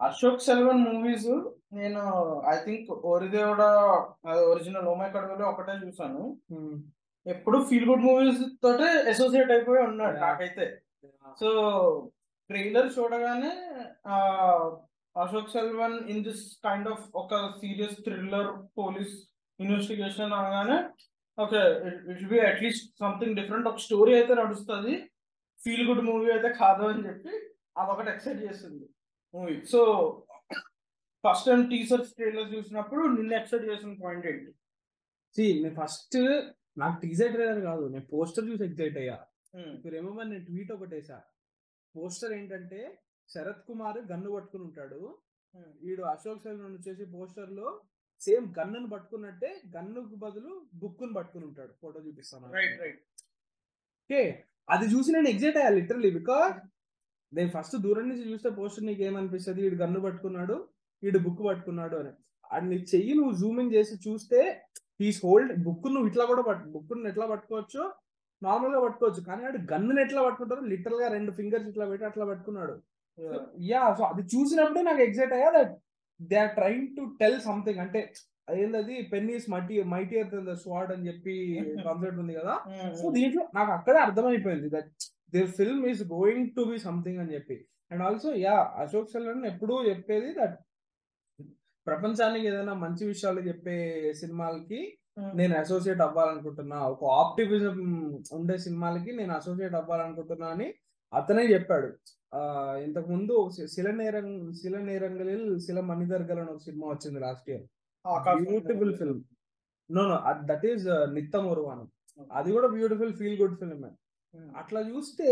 Ashok Selvan movies నేను I think ఒరిదేవుడ original oh my కడవలో ఒకటే చూసాను ఎప్పుడు ఫీల్ గుడ్ మూవీస్ తోటే అసోసియేట్ అయిపోయి ఉన్నాడు Yeah. నాకైతే సో ట్రైలర్ చూడగానే ఆ, Ashok Selvan in this kind of ఒక సీరియస్ థ్రిల్లర్ పోలీస్ ఇన్వెస్టిగేషన్ అనగానే okay it be at least something different ఒక స్టోరీ అయితే నడుస్తుంది ఫీల్ గుడ్ మూవీ అయితే కాదు అని చెప్పి అదొకటి ఎక్సైట్ చేసింది movie so first time teachers trailer చూసినప్పుడు నిన్న ఎక్సైట్ చేసిన పాయింట్ ఏంటి See, నేను ఫస్ట్ నాకు టీజర్ ట్రైలర్ కాదు నేను పోస్టర్ చూసి ఎగ్జైట్ అయ్యా మీరు రిమెంబర్ నేను ట్వీట్ ఒకటి వేసా పోస్టర్ ఏంటంటే శరత్ కుమార్ గన్ను పట్టుకుని ఉంటాడు వీడు అశోక్ సెల్వన్ వచ్చేసి పోస్టర్ లో సేమ్ గన్నును పట్టుకున్నట్టే గన్నుకు బదులు బుక్కును పట్టుకుని ఉంటాడు ఫోటో చూపిస్తాను రైట్ రైట్ ఓకే అది చూసి నేను ఎగ్జైట్ అయ్యా లిటరలీ బికాస్ నేను ఫస్ట్ దూరం నుంచి చూస్తే పోస్టర్ నీకు ఏమనిపిస్తుంది వీడు గన్ను పట్టుకున్నాడు వీడు బుక్ పట్టుకున్నాడు అని అది నీ చెయ్యి నువ్వు జూమింగ్ చేసి చూస్తే హీస్ హోల్డ్ బుక్ నువ్వు ఇట్లా కూడా పట్టు బుక్ ఎట్లా పట్టుకోవచ్చు నార్మల్ గా పట్టుకోవచ్చు కానీ వాడు గన్నుని ఎట్లా పట్టుకుంటారు లిటరల్ గా రెండు ఫింగర్స్ ఇట్లా పెట్టి అట్లా పట్టుకున్నాడు యా సో అది చూసినప్పుడే నాకు ఎగ్జైట్ అయ్యా that they are trying to tell something అంటే అదేంటది pen is mighty mightier than the sword అని చెప్పి కాన్సెప్ట్ ఉంది కదా సో దీంట్లో నాకు అక్కడే అర్థమైపోయింది that the film is going to be something అని చెప్పి and also yeah Ashok Selvan ఎప్పుడూ చెప్పేది దట్ ప్రపంచానికి ఏదైనా మంచి విషయాలు చెప్పే సినిమాలకి నేను అసోసియేట్ అవ్వాలనుకుంటున్నా ఒక ఆప్టిమిజం ఉండే సినిమాలకి నేను అసోసియేట్ అవ్వాలనుకుంటున్నా అని అతనే చెప్పాడు ఆ ఇంతకు ముందు శిల నేరం శిల నేరంగలిల్ శిల మణిదర్గల్ అని ఒక సినిమా వచ్చింది last year beautiful film no no that is Nitham Oruvaanam అది కూడా బ్యూటిఫుల్ ఫీల్ గుడ్ ఫిల్మ్ అట్లా చూస్తే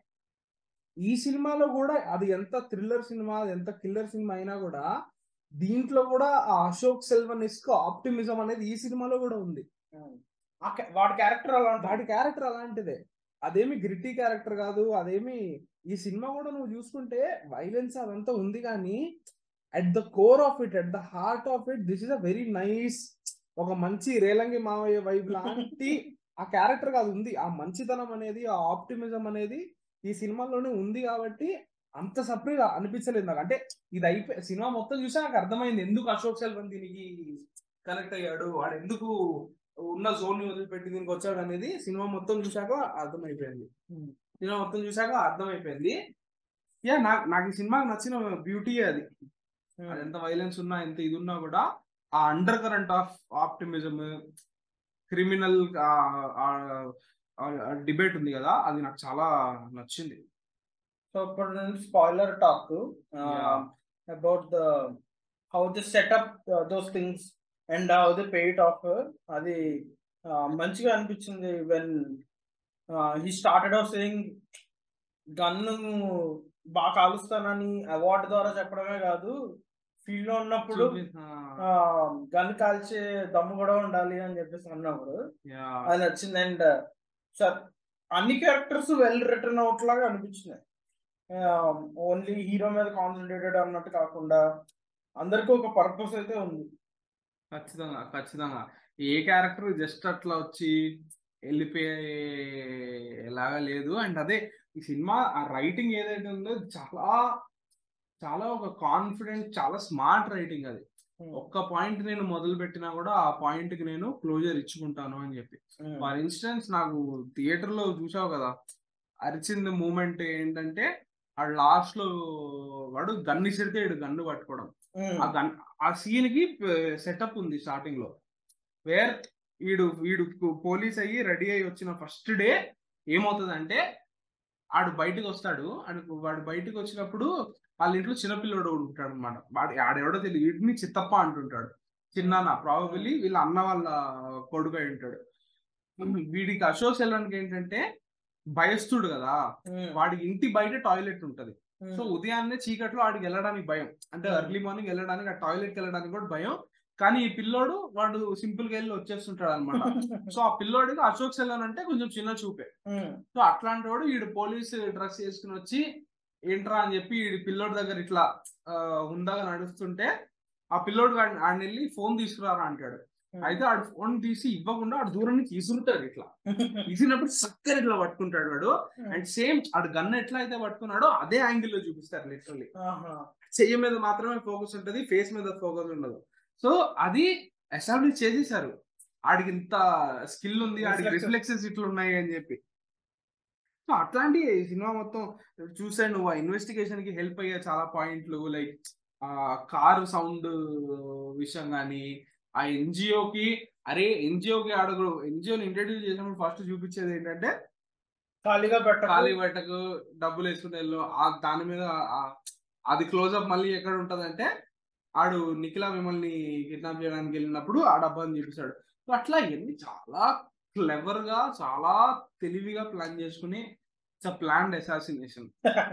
ఈ సినిమాలో కూడా అది ఎంత థ్రిల్లర్ సినిమా అది ఎంత కిల్లర్ సినిమా అయినా కూడా దీంట్లో కూడా ఆ అశోక్ సెల్వన్ ఇస్క్ ఆప్టిమిజం అనేది ఈ సినిమాలో కూడా ఉంది వాడి క్యారెక్టర్ అలా ఉంటుంది వాడి క్యారెక్టర్ అలాంటిదే అదేమి గ్రిటీ క్యారెక్టర్ కాదు అదేమి ఈ సినిమా కూడా నువ్వు చూసుకుంటే వైలెన్స్ అదంతా ఉంది కానీ at the core of it at the heart of it this is a very nice ఒక మంచి రేలంగి మావయ్య వైబ్ లాంటి ఆ క్యారెక్టర్ కాదు ఉంది ఆ మంచితనం అనేది ఆ ఆప్టిమిజం అనేది ఈ సినిమాలోనే ఉంది కాబట్టి అంత సపరేట్ అనిపించలేదు నాకు అంటే ఇది అయిపోయి సినిమా మొత్తం చూసా నాకు అర్థమైంది ఎందుకు అశోక్ సెల్వన్ దీనికి కనెక్ట్ అయ్యాడు వాడు ఎందుకు ఉన్న జోన్ ని వదిలిపెట్టి దీనికి వచ్చాడు అనేది సినిమా మొత్తం చూశాక అర్థమైపోయింది సినిమా మొత్తం చూశాక అర్థమైపోయింది యా నాకు నాకు ఈ సినిమాకి నచ్చిన బ్యూటీ అది అది ఎంత వైలెన్స్ ఉన్నా ఎంత ఇది ఉన్నా కూడా ఆ undercurrent of optimism criminal debate ఉంది కదా అది నాకు చాలా నచ్చింది సో ఇప్పుడు నేను spoiler talk Yeah. About the how the setup those things and how the fate of అది uh, మంచిగా అనిపించింది when he started off saying gun బాగా కాలుస్తానని అవార్డు ద్వారా చెప్పడమే కాదు ఫీల్డ్ లో ఉన్నప్పుడు గన్ కాల్చే దమ్ము కూడా ఉండాలి అని చెప్పేసి అన్నప్పుడు అది నచ్చింది అండ్ సార్ అన్ని క్యారెక్టర్స్ వెల్ రిటర్న్ అవుట్ లాగా అనిపించినాయి ఓన్లీ హీరో మీద కాన్సన్ట్రేటెడ్ అన్నట్టు కాకుండా అందరికీ ఒక పర్పస్ అయితే ఉంది ఖచ్చితంగా ఖచ్చితంగా ఏ క్యారెక్టర్ జస్ట్ అట్లా వచ్చి వెళ్ళిపోయేలాగా లేదు అండ్ అదే ఈ సినిమా ఆ రైటింగ్ ఏదైతే ఉందో చాలా చాలా ఒక కాన్ఫిడెంట్ చాలా స్మార్ట్ రైటింగ్ అది ఒక్క పాయింట్ నేను మొదలు పెట్టినా కూడా ఆ పాయింట్ కి నేను క్లోజర్ ఇచ్చుకుంటాను అని చెప్పి ఫర్ ఇన్స్టెన్స్ నాకు థియేటర్ లో చూసావు కదా అరిచింది మూమెంట్ ఏంటంటే ఆ లాస్ట్ లో వాడు గన్ను ఇసిరితే ఇడు గన్ను పట్టుకోవడం ఆ గన్ ఆ సీన్ కి సెటప్ ఉంది స్టార్టింగ్ లో వేర్ వీడు వీడు పోలీస్ అయ్యి రెడీ అయ్యి వచ్చిన ఫస్ట్ డే ఏమవుతుంది అంటే ఆడు బయటకు వస్తాడు ఆడు వాడు బయటకు వచ్చినప్పుడు వాళ్ళ ఇంట్లో చిన్నపిల్లడు ఉంటాడు అనమాట వాడు ఆడెవడో తెలియదు వీటిని చిత్తప్ప అంటుంటాడు చిన్నాన్న ప్రాబబిలీ వీళ్ళ అన్న వాళ్ళ కొడుకు అయి ఉంటాడు వీడికి అశోక్ సెల్వన్కి ఏంటంటే భయస్తుడు కదా వాడి ఇంటి బయట టాయిలెట్ ఉంటది సో ఉదయాన్నే చీకట్లో ఆడికి వెళ్ళడానికి భయం అంటే ఎర్లీ మార్నింగ్ వెళ్ళడానికి ఆ టాయిలెట్కి వెళ్ళడానికి కూడా భయం కానీ ఈ పిల్లోడు వాడు సింపుల్ గా వెళ్ళి వచ్చేస్తుంటాడు అనమాట సో ఆ పిల్లోడికి అశోక్ సెల్వన్ అంటే కొంచెం చిన్న చూపే సో అట్లాంటి వాడు వీడు పోలీస్ డ్రెస్ వేసుకుని వచ్చి ఏంట్రా అని చెప్పి ఈ పిల్లోడి దగ్గర ఇట్లా ఉందాగా నడుస్తుంటే ఆ పిల్లోడు ఆడిని వెళ్ళి ఫోన్ తీసుకురారా అంటాడు అయితే ఆడు ఫోన్ తీసి ఇవ్వకుండా ఆడు దూరం నుంచి ఇసురుతాడు ఇట్లా ఇసిరినప్పుడు చక్కర ఇట్లా పట్టుకుంటాడు వాడు అండ్ సేమ్ ఆడు గన్ ఎట్లా అయితే పట్టుకున్నాడో అదే యాంగిల్ లో చూపిస్తారు లిటరలీ చెయ్యి మీద మాత్రమే ఫోకస్ ఉంటది ఫేస్ మీద ఫోకస్ ఉండదు సో అది ఎస్టాబ్లిష్ చేసేసారు ఆడికి ఇంత స్కిల్ ఉంది ఆడికి Reflexes. రిఫ్లెక్సెస్ ఇట్లా ఉన్నాయి అని చెప్పి సో అట్లాంటి సినిమా మొత్తం చూసా నువ్వు ఆ ఇన్వెస్టిగేషన్ కి హెల్ప్ అయ్యే చాలా పాయింట్లు లైక్ ఆ కారు సౌండ్ విషయం కానీ ఆ ఎన్జిఓకి అరే ఎన్జిఓకి అడుగు ఎన్జిఓని ఇంట్రడ్యూస్ చేసినప్పుడు ఫస్ట్ చూపించేది ఏంటంటే ఖాళీగా పెట్ట ఖాళీ బట్టకు డబ్బులు వేసుకునే వెళ్ళు. ఆ దాని మీద ఆ- అది క్లోజ్అప్ మళ్ళీ ఎక్కడ ఉంటదంటే ఆడు నిఖిల మిమ్మల్ని కిడ్నాప్ చేయడానికి వెళ్ళినప్పుడు ఆ డబ్బాని చూపిస్తాడు సో అట్లా ఇవన్నీ చాలా క్లెవర్ గా చాలా తెలివిగా ప్లాన్ చేసుకుని ప్లాన్ అసాసినేషన్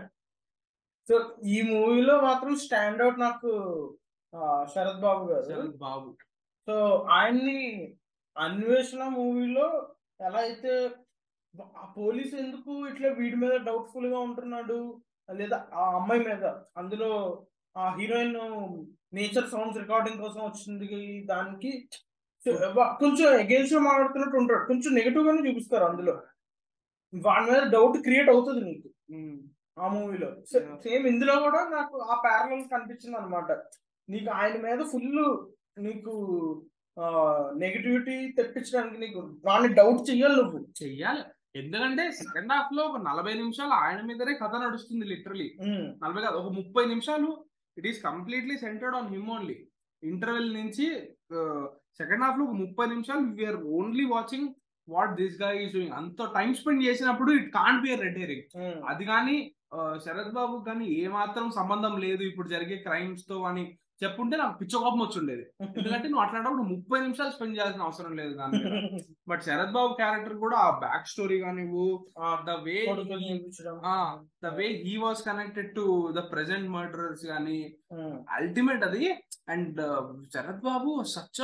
సో ఈ మూవీలో మాత్రం స్టాండ్ అవుట్ నాకు ఆ, శరత్ బాబు గారు బాబు సో ఆయన్ని అన్వేషణ మూవీలో ఎలా అయితే ఆ పోలీస్ ఎందుకు ఇట్లా వీడి మీద డౌట్ఫుల్ గా ఉంటున్నాడు లేదా ఆ అమ్మాయి మీద అందులో ఆ హీరోయిన్ నేచర్ సౌండ్స్ రికార్డింగ్ కోసం వచ్చింది దానికి సో వా- కొంచెం అగేన్స్ట్ గా మాట్లాడుతున్నట్టు ఉంటాడు కొంచెం నెగిటివ్ గానే చూపిస్తారు అందులో వాడి మీద డౌట్ క్రియేట్ అవుతుంది నీకు ఆ మూవీలో సేమ్ ఇందులో కూడా నాకు ఆ ప్యారల్ కనిపించింది అనమాట నీకు ఆయన మీద ఫుల్ నీకు నెగిటివిటీ తెప్పించడానికి నీకు వాడిని డౌట్ చెయ్యాలి నువ్వు చెయ్యాలి ఎందుకంటే సెకండ్ హాఫ్ లో ఒక నలభై నిమిషాలు ఆయన మీదనే కథ నడుస్తుంది లిటరలీ ఉమ్, నలభై కాదు ఒక ముప్పై నిమిషాలు it is completely centred on him only interval నుంచి సెకండ్ హాఫ్ లో ఒక ముప్పై నిమిషాలు we're only watching what this guy is doing అంత టైం స్పెండ్ చేసినప్పుడు it can't be red herring um, అది కానీ ఆ, శరత్ బాబు కానీ ఏ మాత్రం సంబంధం లేదు ఇప్పుడు జరిగే క్రైమ్స్ తో అని చెప్పుంటే నాకు పిచ్చ కోపం వచ్చుండేది ఎందుకంటే నువ్వు అట్లాంటప్పుడు ముప్పై నిమిషాలు స్పెండ్ చేయాల్సిన అవసరం లేదు దాని మీద బట్ శరత్ బాబు క్యారెక్టర్ కూడా ఆ బ్యాక్ స్టోరీ కానీ ఆ, ద వే కొడుకుని చూపించడం. The way he was connected to the present murders కానీ ఉమ్, అల్టిమేట్ అది and Sarath Babu such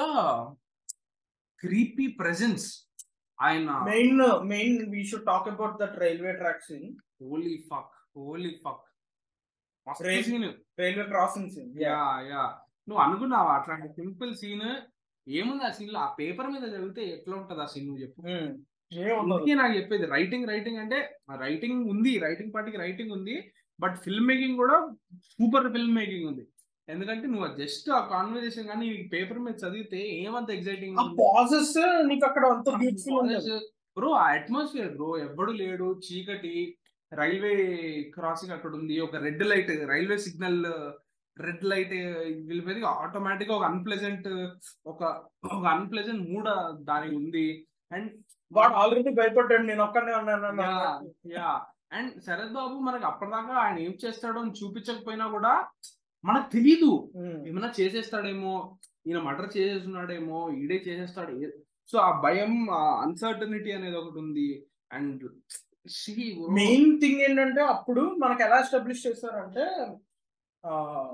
creepy presence ఆయన main main we should talk about that railway track scene holy fuck holy fuck Rail- scene railway crossing scene yeah yeah నువ్వు అనుకున్నావా అట్లాంటి simple scene ఏముంది ఆ scene లో ఆ పేపర్ మీద చదివితే ఎట్లా ఉంటది ఆ సీన్ నువ్వు చెప్పు అందుకే నాకు చెప్పేది రైటింగ్ రైటింగ్ అంటే రైటింగ్ ఉంది రైటింగ్ పార్టీకి రైటింగ్ ఉంది బట్ ఫిల్మ్ మేకింగ్ కూడా సూపర్ ఫిల్మ్ మేకింగ్ ఉంది ఎందుకంటే నువ్వు జస్ట్ ఆ కాన్వర్సేషన్ కానీ పేపర్ మీద చదివితే ఏమంత ఎగ్జైటింగ్ ఆ పాజెస్ నీకు అక్కడ అంత బ్యూటిఫుల్ ఉంది బ్రో ఆ అట్మాస్ఫియర్ బ్రో ఎవ్వడు లేడు చీకటి రైల్వే క్రాసింగ్ అక్కడ ఉంది ఒక red light railway signal red light వెళ్ళిపోయి ఆటోమేటిక్ గా ఒక అన్ప్లెజెంట్ ఒక ఒక అన్ప్లెజెంట్ మూడ్ దానికి ఉంది అండ్ వాడు ఆల్రెడీ భయపడ్డాడు నేను ఒక్కనే ఉన్నాను యా అండ్ శరత్ బాబు మనకి అప్పటిదాకా ఆయన ఏం చేస్తాడో అని చూపించకపోయినా కూడా మనకు తెలీదు ఏమైనా చేసేస్తాడేమో ఈయన మర్డర్ చేసేస్తున్నాడేమో ఈడే చేసేస్తాడు సో ఆ భయం ఆ అన్సర్టనిటీ అనేది ఒకటి ఉంది అండ్ మెయిన్ థింగ్ ఏంటంటే అప్పుడు మనకి ఎలా ఎస్టాబ్లిష్ చేశారంటే ఆ,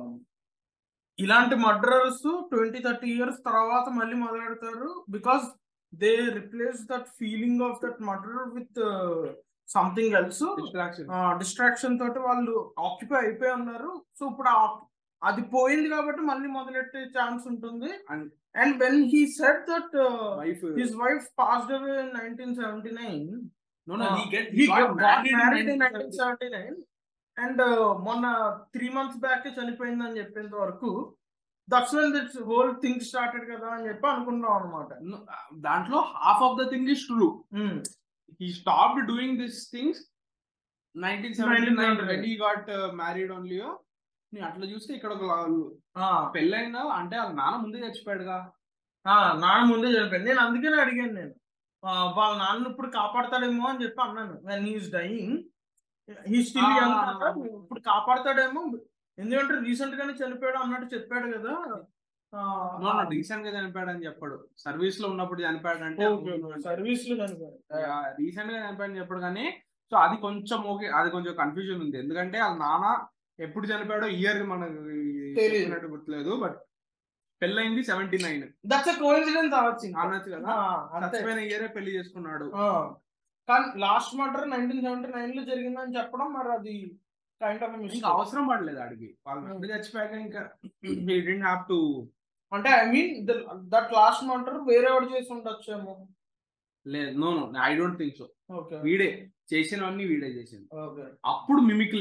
ఇలాంటి మర్డరర్స్ ట్వంటీ థర్టీ ఇయర్స్ తర్వాత మళ్ళీ మొదలెడతారు because they replace that feeling of that murder with something else distraction distraction తోటి వాళ్ళు ఆక్యుపై అయిపోయి ఉన్నారు సో ఇప్పుడు ఆ- అది పోయింది కాబట్టి మళ్ళీ మొదలెట్టే ఛాన్స్ ఉంటుంది And- and when he set that wife his wife passed away in nineteen seventy nine no no he get he he got got married in married 1979 and మొన్న త్రీ మంత్స్ బ్యాక్ చనిపోయింది అని చెప్పేంత వరకు that's when this whole thing started కదా అని చెప్పి అనుకున్నాం అనమాట దాంట్లో half of the thing is true he stopped doing this things nineteen seventy nine 1979. When he got married only నీ అట్లా చూస్తే ఇక్కడ ఒక పెళ్ళైన అంటే వాళ్ళ నాన్న ముందే చచ్చిపోయాడుగా నాన్న ముందే చనిపోయింది నేను అందుకనే అడిగాను నేను ఆ, వాళ్ళ నాన్న ఇప్పుడు కాపాడతాడేమో అని చెప్పి అన్నాను when he's dying he still Ah. Young కదా ఇప్పుడు కాపాడతాడేమో ఎందుకంటే రీసెంట్ గానే చనిపోయాడు అన్నట్టు చెప్పాడు కదా నో నో రీసెంట్ గా చనిపోయాడు అని చెప్పాడు సర్వీస్ లో ఉన్నప్పుడు చనిపోయాడు అంటే సర్వీస్ లో చనిపోయాడు రీసెంట్ గా చనిపోయాడు చెప్పాడు కానీ సో అది కొంచెం ఓకే అది కొంచెం కన్ఫ్యూజన్ ఉంది ఎందుకంటే వాళ్ళ నాన్న ఎప్పుడు చనిపోయాడో ఇయర్ మనకు తెలీదు. చెప్పినట్టు గుర్తులేదు బట్ పెళ్ళైంది సెవెంటీ నైన్ దట్స్ కోఇన్సిడెన్స్ అవ్వచ్చు ఇంకా. అనొచ్చు కదా ఆ, అంతే చచ్చిపోయిన ఇయరే పెళ్లి చేసుకున్నాడు ఆ. కానీ last murder nineteen seventy nine లో జరిగిందని చెప్పడం మరి అది కైండ్ ఆఫ్ ఇంకా అవసరం పడలేదు ఆడికి వాళ్ళు Hmm. రెండు చచ్చిపోయాక ఇంకా he didn't have to అంటే I mean that last murder వేరే వాడు చేసి ఉండొచ్చేమో లేదు no no I don't think so okay వీడే చేసినవన్నీ వీడే చేసింది ఓకే అప్పుడు మిమిక్ లేడు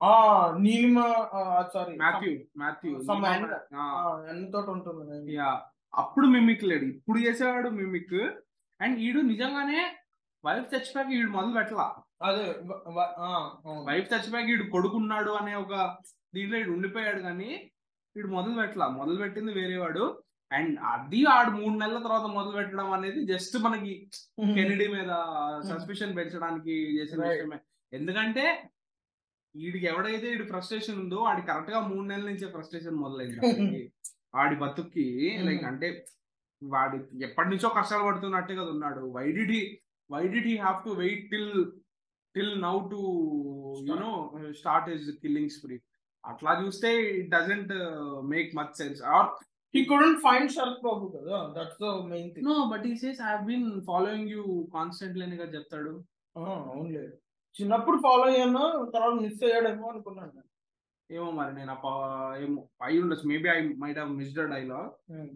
ఆ Neelima sorry Matthew Matthew some and- తోటి ఉంటుంది యా అప్పుడు మిమిక్ లేడు ఇప్పుడు చేసేవాడు మిమిక్ అండ్ ఈడు నిజంగానే వైఫ్ చచ్చిపోయాక ఈడు మొదలు పెట్టలా అదే వ- వ- ఆ, అవును. వైఫ్ చచ్చిపోయాక ఈడు కొడుకున్నాడు అనే ఒక దీంట్లో ఈడు ఉండిపోయాడు కానీ వీడు మొదలు పెట్టలా మొదలు పెట్టింది వేరేవాడు అండ్ అది ఆడు మూడు నెలల తర్వాత మొదలు పెట్టడం అనేది జస్ట్ మనకి కెనడీ మీద సస్పిషన్ పెంచడానికి చేసిన Right. విషయమే ఎందుకంటే వీడికి ఎవడైతే వీడి ఫ్రస్ట్రేషన్ ఉందో వాడి కరెక్ట్ గా మూడు నెలల నుంచే ఫ్రస్ట్రేషన్ మొదలైంది వాడికి. వాడి బతుక్కి లైక్ Hmm. అంటే వాడి ఎప్పటి నుంచో కష్టాలు పడుతున్నట్టే కదా ఉన్నాడు why did he why did he have to wait till till now to you know start his killing spree అట్లా చూస్తే it doesn't make much sense or he couldn't find Sarath Babu కదా that's the main thing no but he says I have been following you constantly అని కదా చెప్తాడు అవునులే చిన్నప్పుడు follow అయ్యాను తర్వాత మిస్ అయ్యాడేమో అనుకున్నాను నేను. ఏమో మరి నేను ఆ ప- ఏమో అయి ఉండొచ్చు maybe I might have missed dialogue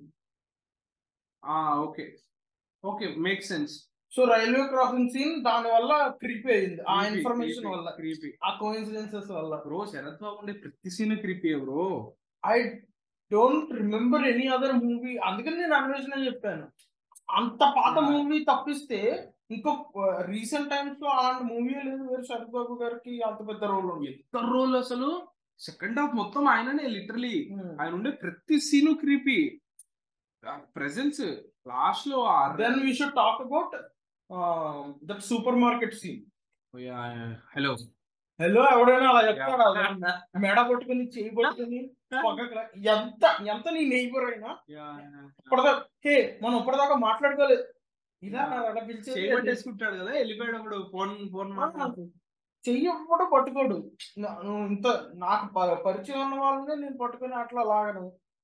okay okay make sense so railway crossing scene దాని వల్ల క్రిపి అయింది ఆ ఇన్ఫర్మేషన్ వల్ల క్రీపీ ఆ కోఇన్సిడెన్సెస్ వల్ల బ్రో శరత్ బాబు ఉండే ప్రతి scene creepy bro I don't remember any other movie అందుకని నేను అన్వేషణ చెప్పాను అంత పాత Yeah. మూవీ తప్పిస్తే ఇంకో రీసెంట్ టైమ్స్ లో అలాంటి మూవీ లేదు వేరు శరత్ బాబు గారికి అంత పెద్ద రోల్ ఉంది ఎంత రోల్ అసలు సెకండ్ హాఫ్ మొత్తం ఆయననే లిటరలీ ఆయన ఉండే ప్రతి సీను క్రీపీ ప్రెసెన్స్ లాస్ట్ లో then we should talk about that supermarket scene hello hello ఎవడైనా అలా చెప్తాడా మెడ పట్టుకుని చేయి పట్టుకుని పక్కకు రా. ఎంత ఎంత నీ నైబర్ అయినా ఇప్పటిదాకా హే మనం ఇప్పటిదాకా మాట్లాడుకోలేదు ఇలా కాదు, అలా పిలిచేది అది. చేయబట్టేసుకుంటాడు కదా వెళ్ళిపోయాడు అప్పుడు ఫోన్ ఫోన్ మాట్లాడుతూ చెయ్యి కూడా పట్టుకోడు నా- నువ్వు ఇంత నాకు ప- పరిచయం ఉన్న వాళ్ళనే నేను పట్టుకుని అట్లా లాగను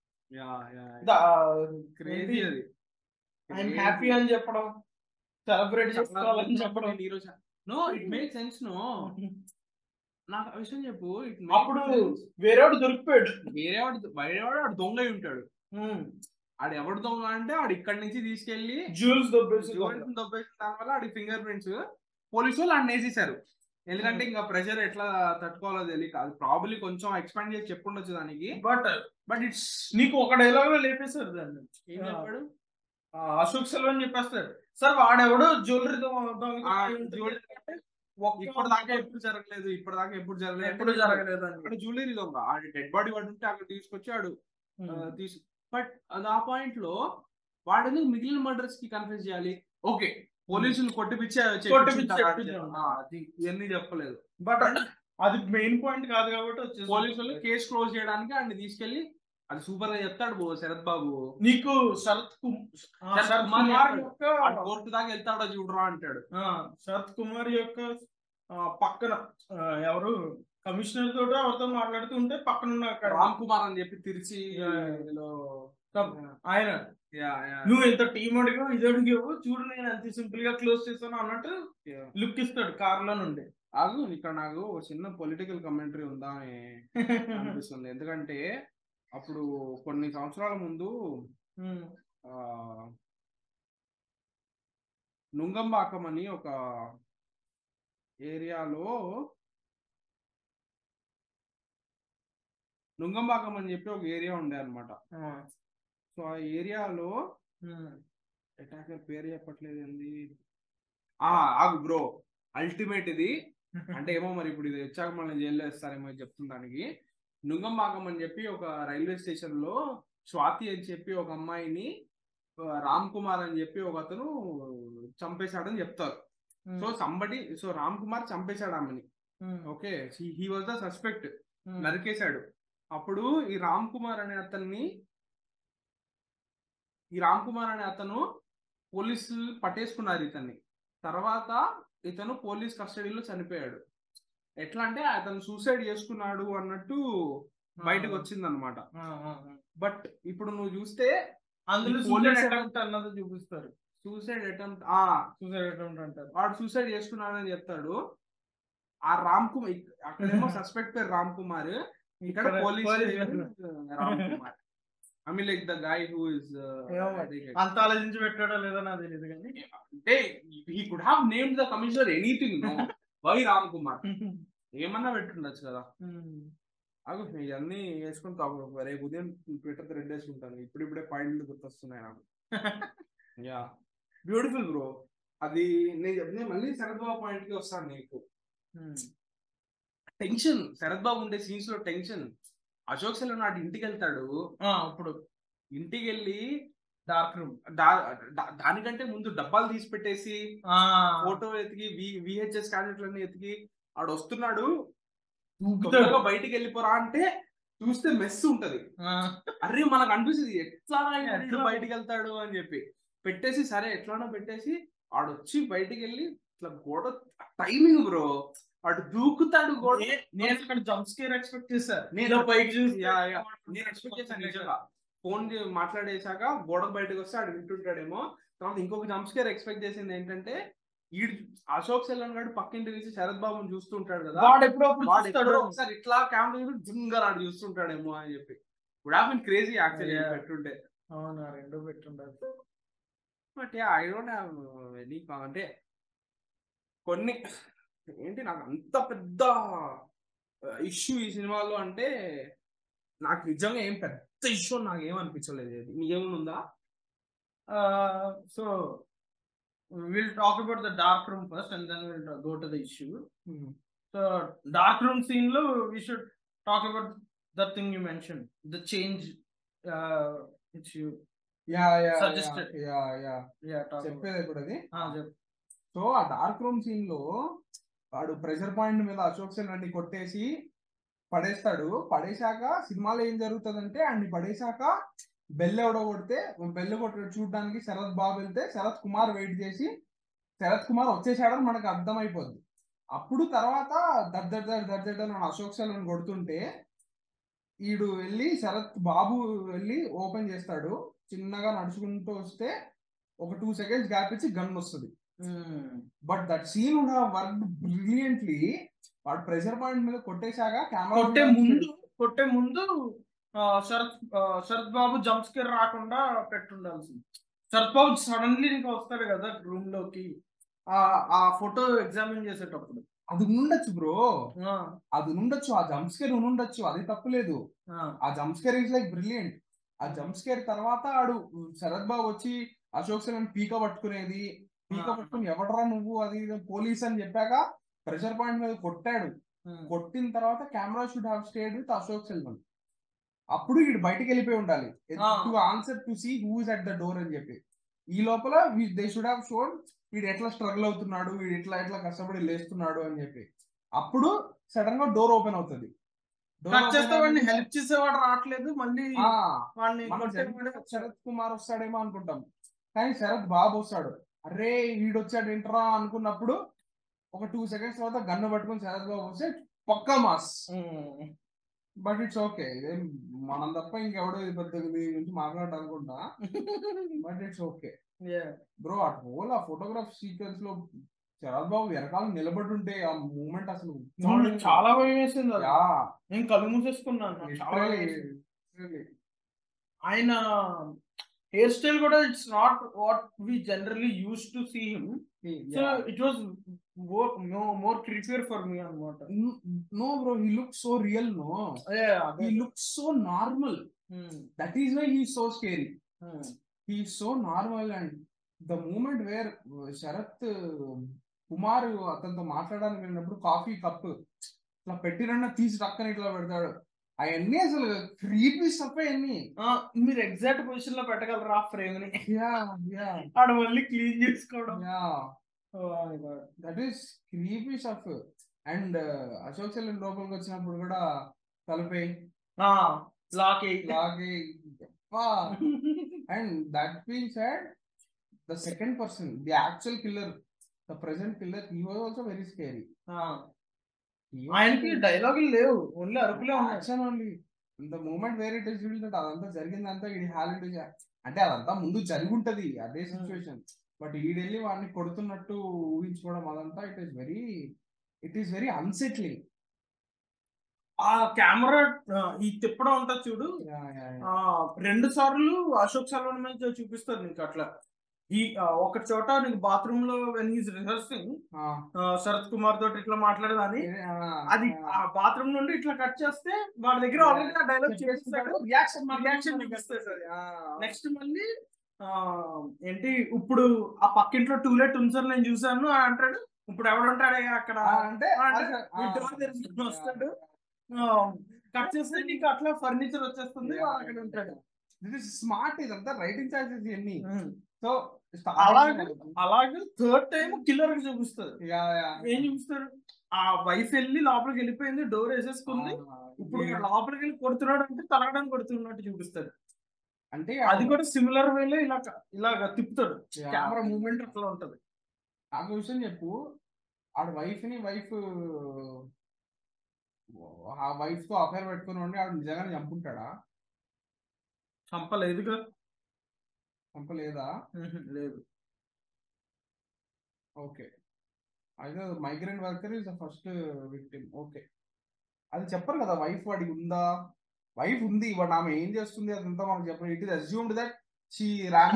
క్రేజీ అది ఐఎమ్ హ్యాపీ అని చెప్పడం సెలబ్రేట్ చేసుకోవాలని చెప్పడం no it make sense no నాకు ఆ విషయం చెప్పు ఇట్ అప్పుడు వేరేవాడు దొరికిపోయాడు వేరేవాడు వేరేవాడు ఆడు దొంగ అయి ఉంటాడు ఆడు ఎవడు దొంగ అంటే ఆడు ఇక్కడి నుంచి తీసుకెళ్లి జ్యూల్స్ దొబ్బేసి జువెల్స్ దొబ్బేసిన దాని వల్ల ఆడి ఫింగర్ ప్రింట్స్ పోలీసు వాళ్ళు ఆడిని వేసేసారు ఎందుకంటే ఇంకా ప్రెషర్ ఎట్లా తట్టుకోవాలో తెలియక అది ప్రాబ్లీ కొంచెం ఎక్స్పాండ్ చేసి చెప్పుండొచ్చు దానికి బట్ బట్ ఇట్స్ నీకు ఒక డైలాగ్ లో లేపేశారు దాన్ని ఏం చెప్పాడు ఆ, అశోక్ సెల్వన్ చెప్పేస్తాడు సార్ వాడెవడు జ్యువెలరీ ఆ, jewelry ఇప్పుడు దాకా ఎప్పుడు జరగలేదు ఇప్పుడు దాకా ఎప్పుడు జరగలేదు ఎప్పుడు జరగలేదండి అక్కడ జ్యువెలరీ దొంగ ఆడి డెడ్ బాడీ వాడు ఉంటే అక్కడ తీసుకొచ్చి ఆడు ఆ, తీసు బట్ అది ఆ పాయింట్ లో వాడు ఎందుకు మిగిలిన మర్డర్స్ కి కన్ఫ్యూజ్ చేయాలి ఓకే పోలీసులు కొట్టిపిచ్చి కొట్టిపిచ్చి చెప్పించుంటారు చెప్పించారు. ఆ, అది ఇవన్నీ చెప్పలేదు బట్ అది మెయిన్ పాయింట్ కాదు కాబట్టి వచ్చేసి పోలీసులు కేసు క్లోజ్ చేయడానికి ఆడిని తీసుకెళ్లి అది సూపర్ గా చెప్తాడు బో శరత్ బాబు నీకు శరత్ కుమ్- ఆ, శరత్ శరత్ కుమార్ కుమార్ చెప్తాడు. యొక్క ఆడు కోర్టు దాకా వెళ్తాడో చూడరా అంటాడు ఆ, శరత్ కుమార్ యొక్క ఆ, పక్కన ఆ, ఎవరు కమిషనర్ తోటి ఎవరితో మాట్లాడుతూ ఉంటే పక్కన ఉన్న అక్కడ రామ్ కుమార్ అని చెప్పి తిరిచి Yeah. ఇందులో ఆయన Yeah, yeah. నువ్వు ఇంత టీం అడిగావు ఇది అడిగావు చూడు నేను అంత సింపుల్ గా క్లోజ్ చేశాను అన్నట్టు Yeah. లుక్ ఇస్తాడు కార్ లో నుండి ఆగు ఇక్కడ నాకు ఒక చిన్న పొలిటికల్ కమెంటరీ ఉందా అని అనిపిస్తుంది ఎందుకంటే అప్పుడు కొన్ని సంవత్సరాల ముందు ఉమ్, ఆ నుంగంబాకం అని ఒక ఏరియాలో నుంగంబాకం అని చెప్పి ఒక ఏరియా ఉండే అనమాట ఆ, సో ఆ ఏరియాలో ఉమ్, అటాకర్ పేరు చెప్పట్లేదు ఏంది ఆ ఆగు బ్రో అల్టిమేట్ ఇది అంటే ఏమో మరి ఇప్పుడు ఇది వచ్చాక మళ్ళీ జైల్లో వేస్తారేమో ఇది చెప్తున్న దానికి నుంగంబాకం అని చెప్పి ఒక రైల్వే స్టేషన్ లో స్వాతి అని చెప్పి ఒక అమ్మాయిని ఆ, రామ్ కుమార్ అని చెప్పి ఒక అతను చంపేశాడని చెప్తారు um, so somebody so Ram Kumar చంపేశాడు ఆమెని um, okay he was the suspect um, నరికేశాడు అప్పుడు ఈ రామ్ కుమార్ అనే అతన్ని ఈ రామ్ కుమార్ అనే అతను పోలీసులు పట్టేసుకున్నారు ఇతన్ని తర్వాత ఇతను పోలీస్ కస్టడీలో చనిపోయాడు ఎట్లా అంటే అతను సూసైడ్ చేసుకున్నాడు అన్నట్టు బయటకు వచ్చింది అనమాట ఆ, ఆ, ఆ. బట్ ఇప్పుడు నువ్వు చూస్తే అందులో ఈ సూసైడ్ police అటెంప్ట్ అన్నది చూపిస్తారు సూసైడ్ అటెంప్ట్ ఆ సూసైడ్ అటెంప్ట్ అంటారు వాడు సూసైడ్ చేసుకున్నాడని చెప్తాడు ఆ రామ్ కుమార్ అక్కడేమో సస్పెక్ట్ పేరు రామ్ కుమార్ ఇక్కడ police Ram Kumar I mean like the guy who is ఏమో అంత ఆలోచించి పెట్టాడో లేదో నాకు తెలియదు కానీ అంటే he could have named the commissioner anything no why Ram Kumar ఏమన్నా పెట్టుండొచ్చు కదా అగు ఇవన్నీ వేసుకుని తాగు రేపు ఉదయం ట్విట్టర్ థ్రెడ్ వేసుకుంటాను ఇప్పుడు ఇప్పుడే పాయింట్లు గుర్తొస్తున్నాయి నాకు యా బ్యూటిఫుల్ బ్రో అది నేను చెప్తే మళ్ళీ శరత్ బాబు పాయింట్ కి వస్తాను నీకు టెన్షన్ శరత్ బాబు ఉండే సీన్స్ లో టెన్షన్ అశోక్ సెల్ నాటి ఇంటికి వెళ్తాడు ఇప్పుడు ఇంటికి వెళ్ళి డార్క్ రూమ్ దా- దా- దానికంటే ముందు డబ్బాలు తీసి పెట్టేసి ఫోటో ఎతికి విహెచ్ఎస్ క్యాసెట్లన్నీ ఎతికి ఆడు వస్తున్నాడు తొందరగా బయటికి వెళ్ళిపోరా అంటే చూస్తే మెస్ ఉంటది అరే మనకు అనిపిస్తుంది ఎట్లా వీడు ఎట్లా? బయటికి వెళ్తాడు అని చెప్పి పెట్టేసి సరే ఎట్లానో పెట్టేసి ఆడొచ్చి బయటికి వెళ్ళి ఇట్లా గోడ టైమింగ్ బ్రో వాడు దూకుతాడు గోడ నేను ఇక్కడ జంప్ స్కేర్ ఎక్స్పెక్ట్ చేశాను నేను నేను పైకి చూసి యా, యా. నేను ఎక్స్పెక్ట్ చేశాను నిజంగా ఫోన్ మాట్లాడేశాక గోడకు బయటకు వస్తే ఆడు వింటుంటాడేమో తర్వాత ఇంకొక జంప్ స్కేర్ ఎక్స్పెక్ట్ చేసింది ఏంటంటే ఈడు అశోక్ సెల్లన్ గారు పక్కింటి నుంచి శరత్ బాబుని చూస్తూ ఉంటాడు కదా వాడు ఎప్పుడో వాడు చూస్తాడు ఎప్పుడో ఒకసారి ఇట్లా కెమెరా జుంగా ఆడు చూస్తుంటాడేమో అని చెప్పి would have been crazy actually Yeah. పెట్టుంటే అవునా రెండు పెట్టుండదు but yeah I don't have any అంటే కొన్ని ఏంటి నాకు అంత పెద్ద ఇష్యూ ఈ సినిమాలో అంటే నాకు నిజంగా ఏం పెద్ద ఇష్యూ నాకు ఏమనిపించలేదు ఇది నీకేమైనా ఉందా so we'll talk about the dark room first and then we'll go to the issue so dark room scene లో we should talk about the thing you mention the change it's you yeah yeah Suggested. Yeah yeah yeah talk చెప్పేది ఇప్పుడు అది చెప్పు so ఆ dark room scene లో వాడు pressure point మీద అశోక్ సెన్ అన్ని కొట్టేసి పడేస్తాడు పడేశాక సినిమాలో ఏం జరుగుతుందంటే అన్ని పడేశాక బెల్ ఎవడో కొడితే బెల్ కొట్టి చూడడానికి శరత్ బాబు వెళ్తే శరత్ కుమార్ వెయిట్ చేసి శరత్ కుమార్ వచ్చేసాడని మనకు అర్థమైపోద్ది అప్పుడు తర్వాత దడ్ దడ్ దడ్ దడ్ దడ్ అని అశోక్ సెన్ కొడుతుంటే ఈడు వెళ్ళి శరత్ బాబు వెళ్ళి ఓపెన్ చేస్తాడు చిన్నగా నడుచుకుంటూ వస్తే ఒక టూ సెకండ్స్ గ్యాప్ ఇచ్చి గన్ వస్తుంది but that scene would have work brilliantly వాడు ప్రెషర్ పాయింట్ మీద కొట్టేశాక కెమెరా కొట్టే ముందు కొట్టే ముందు ఆ, శరత్ ఆ, శరత్ బాబు జంప్ స్కేర్ రాకుండా పెట్టుండాల్సింది శరత్ బాబు సడన్లీ ఇంకా వస్తాడు కదా రూమ్ లోకి ఆ ఆ ఫోటో ఎగ్జామిన్ చేసేటప్పుడు అది ఉండొచ్చు బ్రో ఆ, అది ఉండొచ్చు ఆ జంప్ స్కేర్ ఉండొచ్చు అది తప్పులేదు ఆ, ఆ jump scare is like brilliant ఆ జంప్ స్కేర్ తర్వాత ఆడు శరత్ బాబు వచ్చి అశోక్ సెన్ పీక పట్టుకునేది పీక ఆ. పట్టుకుని ఎవడరా నువ్వు అది ఇది పోలీస్ అని చెప్పాక ప్రెషర్ పాయింట్ మీద కొట్టాడు ఉమ్, కొట్టిన తర్వాత camera should have stayed with Ashok Selvan అప్పుడు వీడు బయటికి వెళ్ళిపోయి ఉండాలి ఆ. To answer to see who is at the door అని చెప్పి ఈ లోపల దే షుడ్ హావ్ షోన్ వీడు ఎట్లా స్ట్రగుల్ అవుతున్నాడు వీడు ఎట్లా ఎట్లా కష్టపడి లేస్తున్నాడు అని చెప్పి అప్పుడు సడన్ గా డోర్ ఓపెన్ అవుతుంది Door కట్ open చేస్తే వాడిని అయినాక- హెల్ప్ చేసేవాడు రావట్లేదు మళ్ళీ ఆ, వాడిని మనం కొట్టేవాడు జనరల్గా శరత్ కుమార్ వస్తాడేమో అనుకుంటాం కానీ శరత్ బాబు వస్తాడు అరే వీడు వచ్చాడు ఏంట్రా అనుకున్నప్పుడు ఒక టూ సెకండ్స్ తర్వాత గన్ను పట్టుకొని శరత్ బాబు వస్తే పక్కా mass um, but it's okay ఇదేం మనం తప్ప ఇంకెవడో ఇది పెద్ద దీని గురించి మాట్లాడటం అనుకుంటా but it's okay yeah. Bro ఆ హోల్ ఆ ఫోటోగ్రాఫ్ సీక్వెన్స్ లో శరత్ బాబు వెనకాల నిలబడి ఉంటే ఆ మూమెంట్ అసలు అవును, చాలా భయం వేసింది అది. యా నేను కళ్ళు మూసేసుకున్నాను నాకు చాలా భయం literally, వేసింది. literally. ఆయన హెయిర్ స్టైల్ కూడా it's not what we generally use to see him so Yeah. It was more more creepier for me అనమాట N- No, bro, he looks so real, no. He looks so normal. That is why he's so scary. He's so normal, and the moment where uh, Sharath uh, Kumar అతనితో మాట్లాడడానికి వెళ్ళినప్పుడు coffee cup ఇట్లా పెట్టిరన్న తీసి టక్కన ఇట్లా పెడతాడు అవన్నీ అసలు క్రీపీ స్టఫ్ అవన్నీ మీరు ఎగ్జాక్ట్ పొజిషన్ లో పెట్టగలరా ఫ్రేమ్ ని యా యా ఆడ మళ్ళీ క్లీన్ చేసుకోవడం yeah Oh my God. That is creepy stuff and Ashok Selvan లోపలికి వచ్చినప్పుడు కూడా తలపై Ah, లాక్ అయ్యి లాగే and that being said the second person the actual killer the present killer he was also very scary Ah, ఆయనకి డైలాగులు లేవు ఓన్లీ అరుపులే ఉన్నాయి యాక్షన్ ఓన్లీ ద మూమెంట్ వేరే ఇట్ ఇస్ దట్ అదంతా జరిగిందంతా ఈ హాలెంట్ అంటే అదంతా ముందు జరిగి ఉంటది అదే సిచ్యువేషన్ బట్ ఈడెళ్ళి వాడిని కొడుతున్నట్టు ఊహించుకోవడం అదంతా it is very it is very unsettling ఆ కెమెరా ఈ తిప్పడం అంతా చూడు ఆ రెండు సార్లు అశోక్ సల్వన్ మీద చూపిస్తారు నీకు అట్లా ఈ ఒక చోట నీకు బాత్రూమ్ లో వెన్ ఈస్ రిహర్సింగ్ ఆ, శరత్ కుమార్ తోటి ఇట్లా మాట్లాడదాని ఆ, అది ఆ. ఆ బాత్రూమ్ నుండి ఇట్లా కట్ చేస్తే వాడి దగ్గర ఆల్రెడీ ఆ డైలాగ్ చేసేస్తాడు రియాక్షన్ రియాక్షన్ చూపిస్తుంది నెక్స్ట్ మళ్ళీ ఆ ఏంటి ఇప్పుడు ఆ పక్కింట్లో టూలెట్ ఉంది సార్ నేను చూసాను అని అంటాడు ఇప్పుడు ఎవడుంటాడే అక్కడ అంటే అంటే అసలు- ఈ ఆ, door తెరుచుకొని ఆ, వస్తాడు. కట్ చేస్తే నీకు అట్లా ఫర్నిచర్ వచ్చేస్తుంది Yeah. వాడు అక్కడ ఉంటాడు ఇది స్మార్ట్ ఇదంతా రైటింగ్ చార్జెస్ ఇవన్నీ సో అలాగే అలాగే థర్డ్ టైం కిల్లర్ కి చూపిస్తుంది ఏం చూపిస్తాడు ఆ వైఫ్ వెళ్ళి లోపలికి వెళ్ళిపోయింది డోర్ వేసేసుకుంది ఇప్పుడు వాడు లోపలికి వెళ్ళి కొడుతున్నాడు అంటే తలగడానికి కొడుతున్నట్టు చూపిస్తాడు అంటే అది కూడా సిమిలర్ వేలో ఇలా ఇలాగ తిప్పుతాడు Yeah. కెమెరా మూవ్మెంట్ అట్లా ఉంటది నాకు ఒక విషయం చెప్పు ఆడ వైఫ్ ని వైఫ్ ఆ వైఫ్ తో అఫైర్ పెట్టుకుని ఉండి ఆడు నిజంగానే చంపుంటాడా చంపలేదుగా చంపలేదా ఉహు, లేదు ఓకే అయితే migrant worker is the first victim okay అది చెప్పరు కదా వైఫ్ వాడికి ఉందా వైఫ్ ఉంది వాడు ఆమె ఏం చేస్తుంది అదంతా మనకు చెప్పరు it is assumed that she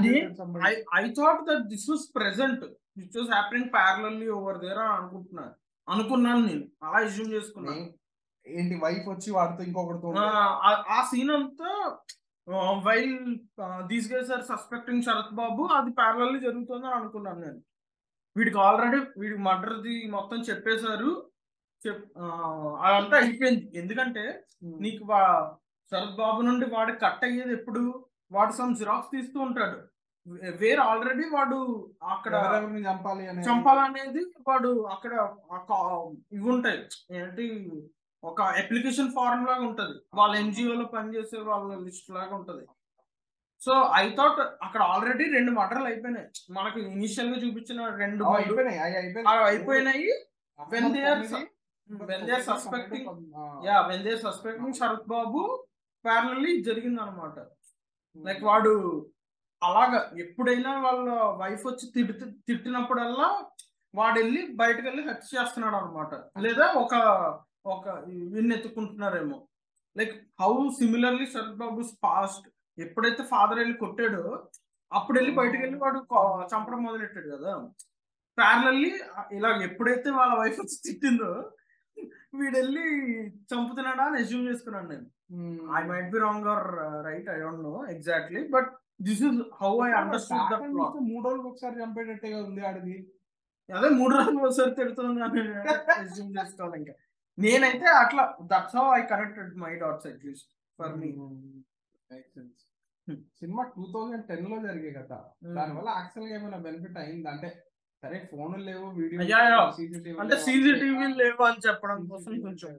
I I thought that this was present which was happening parallelly over there అని అనుకుంటున్నాను అనుకున్నాను నేను అలా ఇష్యూమ్ చేసుకున్నాను ఏంటి వైఫ్ వచ్చి వాడితో ఇంకొకటితో ఆ, ఆ- ఆ సీన్ అంతా while these guys are suspecting Sarath Babu అది ప్యారలల్లీ జరుగుతుందని అనుకున్నాను నేను వీడికి ఆల్రెడీ వీడికి మర్డర్ది మొత్తం చెప్పేశారు చెప్ ఆ, అదంతా అయిపోయింది ఎందుకంటే నీకు వా- శరత్ బాబు నుండి వాడు కట్ అయ్యేది ఎప్పుడు వాడు సమ్ జిరాక్స్ తీస్తూ ఉంటాడు వే- వేరే ఆల్రెడీ వాడు అక్కడ ఎవరెవరిని చంపాలి అని చంపాలనేది వాడు అక్కడ ఆ కా- ఇవి ఉంటాయి ఏంటి ఒక అప్లికేషన్ ఫార్మ్ లాగా ఉంటది వాళ్ళ NGO లో పనిచేసే వాళ్ళ లిస్ట్ లాగా ఉంటది సో ఐ థాట్ అక్కడ ఆల్రెడీ రెండు మర్డర్లు అయిపోయినాయి మనకు ఇనిషియల్ గా చూపించిన రెండు మూడు అయిపోయినాయి అవి అవి అయిపోయినాయి అయిపోయినాయి when they are తొమ్మిది, when they are తొమ్మిది, suspecting పన్నెండు, ఆ, yeah when they suspecting Sarath Babu parallelly జరిగింది అనమాట లైక్ వాడు అలాగా ఎప్పుడైనా వాళ్ళ వైఫ్ వచ్చి తిడుతు తిట్టినప్పుడల్లా వాడు వెళ్ళి బయటకు వెళ్ళి హత్య చేస్తున్నాడు అనమాట లేదా ఒక ఒక విన్ ఎత్తుకుంటున్నారేమో like how similarly Sarath Babu past ఎప్పుడైతే ఫాదర్ వెళ్ళి కొట్టాడో అప్పుడు వెళ్ళి బయటకు వెళ్ళి వాడు కా- చంపడం మొదలెట్టాడు కదా ప్యారలల్లీ ఇలా ఎప్పుడైతే వాళ్ళ వైఫ్ వచ్చి తిట్టిందో వీడు వెళ్ళి చంపుతున్నాడా అని అజ్యూమ్ చేసుకున్నాను నేను um. I might be wrong or right I don't know exactly but this is how I understood the Pattern plot చూస్తే మూడు రోజులకు ఒకసారి చంపేటట్టుగా ఉంది ఆడిది అదే మూడు రోజులు ఒకసారి తిడుతుంది అని అజ్యూమ్ చేసుకోవాలి ఇంకా నేనైతే అట్లా that's how I connected my dots at least for me Makes sense. Hmm. Cinema two thousand ten లో జరిగే కదా దానివల్ల యాక్చువల్ గా ఏమైనా బెనిఫిట్ అయింది అంటే సరే ఫోన్లు లేవు వీడియో Yeah, yeah. అంటే సీసీటీవీ లేవు అని చెప్పడం కోసం కొంచెం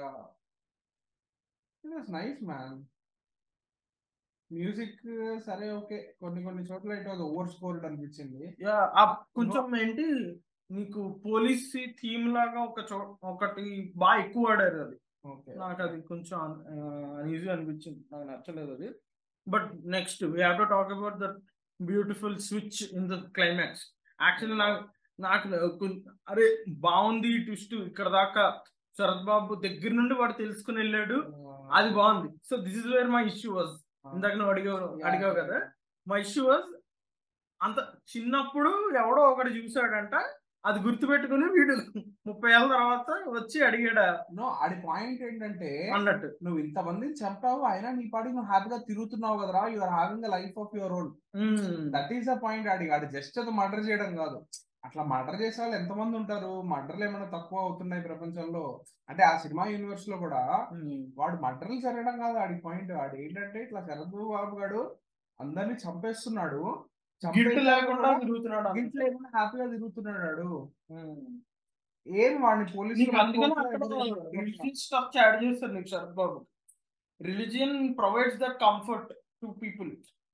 నైస్ మ్యాన్ మ్యూజిక్ సరే ఓకే కొన్ని కొన్ని చోట్ల ఇట్ వాజ్ ఓవర్ స్కోర్డ్ అనిపించింది యా కొంచెం ఏంటి నీకు పోలీస్ థీమ్ లాగా ఒక చో ఒకటి బాగా ఎక్కువ వాడారు అది ఓకే నాకు అది కొంచెం ఈజీ అనిపించింది నాకు నచ్చలేదు అది but next we have to talk about that beautiful switch in the climax actually నాకు నాకు కొన్- అరే బాగుంది ట్విస్ట్ ఇక్కడ దాకా శరత్ బాబు దగ్గర నుండి వాడు తెలుసుకుని వెళ్ళాడు అది బాగుంది so this is where my issue was ఇందాక నువ్వు అడిగావు అడిగావు కదా మై ఇష్యూ వాజ్ అంత చిన్నప్పుడు ఎవడో ఒకటి చూసాడంట అది గుర్తుపెట్టుకుని వీడు ముప్పై ఏళ్ళ తర్వాత వచ్చి అడిగాడా నో ఆడి పాయింట్ ఏంటంటే అన్నట్టు నువ్వు ఇంతమందిని చంపావు అయినా నీ పాటికి నువ్వు హ్యాపీగా తిరుగుతున్నావు కదరా you are having life of your own hmm. That is the point ఆడి ఆడి జస్ట్ అది మర్డర్ చేయడం కాదు అట్లా మర్డర్ చేసే వాళ్ళు ఎంతమంది ఉంటారు మర్డర్లు ఏమైనా తక్కువ అవుతున్నాయి ప్రపంచంలో అంటే ఆ సినిమా యూనివర్స్ లో కూడా మ్మ్. వాడు మర్డర్లు జరగడం కాదు ఆడి పాయింట్ ఆడు ఏంటంటే ఇట్లా శరద్ బాబు గాడు అందరినీ చంపేస్తున్నాడు గిల్ట్ లేకుండా తిరుగుతున్నాడు గిల్ట్ అన్నమాట. లేకుండా హ్యాపీగా తిరుగుతున్నాడు వాడు మ్మ్. ఏం వాడిని పోలీసు నీకు అందుకని అక్కడ రిలీజియన్ స్టఫ్ యాడ్ చేస్తారు నీకు Sarath Babu religion provides that comfort to people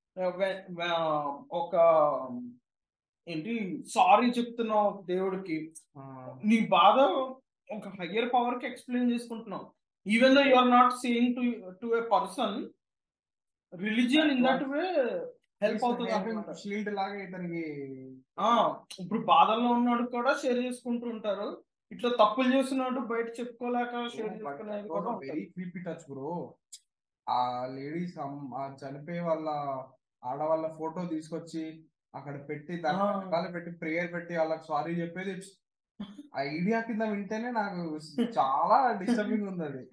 ఒక ఏంటి సారీ చెప్తున్నావు దేవుడికి నీ బాధ ఒక హయ్యర్ పవర్ కి ఎక్స్ప్లెయిన్ చేసుకుంటున్నావు even though you are not saying to to a person religion in that way help అవుతుంది అన్నమాట షీల్డ్ లాగా ఇతనికి ఆ ఇప్పుడు బాధల్లో ఉన్నాడు కూడా షేర్ చేసుకుంటూ ఉంటారు ఇట్లా తప్పులు చేస్తున్నాడు బయట చెప్పుకోలేక షేర్ చేసుకునేది కూడా ఉంటారు. వెరీ క్రీపీ టచ్ బ్రో ఆ లేడీస్ చనిపోయే వాళ్ళ ఆడవాళ్ళ ఫోటో తీసుకొచ్చి అక్కడ పెట్టి దాని ఆ. వెనకాల పెట్టి ప్రేయర్ పెట్టి వాళ్ళకి సారీ చెప్పేది ఆ ఐడియా కింద వింటేనే నాకు చాలా డిస్టర్బింగ్ ఉంది అది